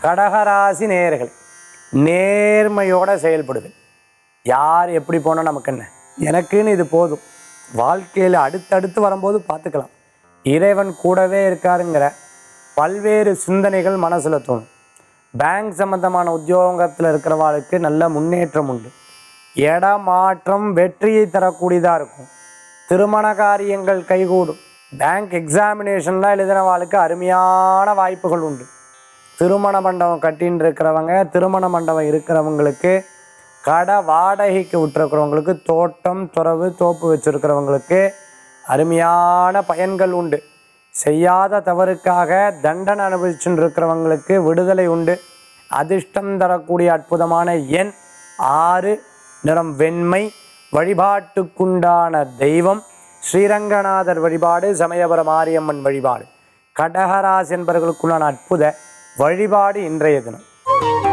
கடகராசி நேயர்கள் நேர்மையோட செயல்படுது யார் எப்படி போனால் நமக்கு என்ன எனக்குன்னு இது போதும் வாழ்க்கையில் அடுத்தடுத்து வரும்போது பார்த்துக்கலாம் இறைவன் கூடவே இருக்காருங்கிற பல்வேறு சிந்தனைகள் மனசில் தோணும் பேங்க் சம்பந்தமான உத்தியோகத்தில் இருக்கிறவாளுக்கு நல்ல முன்னேற்றம் உண்டு இடமாற்றம் வெற்றியை தரக்கூடியதாக இருக்கும் திருமண காரியங்கள் கைகூடும் பேங்க் எக்ஸாமினேஷன்லாம் எழுதினவாளுக்கு அருமையான வாய்ப்புகள் உண்டு திருமண மண்டபம் கட்டின்னு இருக்கிறவங்க திருமண மண்டபம் இருக்கிறவங்களுக்கு கடை வாடகைக்கு விட்டுருக்கிறவங்களுக்கு தோட்டம் துறவு தோப்பு வச்சுருக்கிறவங்களுக்கு அருமையான பயன்கள் உண்டு செய்யாத தவறுக்காக தண்டனை அனுபவிச்சுட்டு இருக்கிறவங்களுக்கு விடுதலை உண்டு அதிர்ஷ்டம் தரக்கூடிய அற்புதமான எண் ஆறு நிறம் வெண்மை வழிபாட்டுக்குண்டான தெய்வம் ஸ்ரீரங்கநாதர் வழிபாடு சமயபுர மாரியம்மன் வழிபாடு கடகராசி என்பவர்களுக்குள்ளான அற்புத வழிபாடு இன்றைய தினம்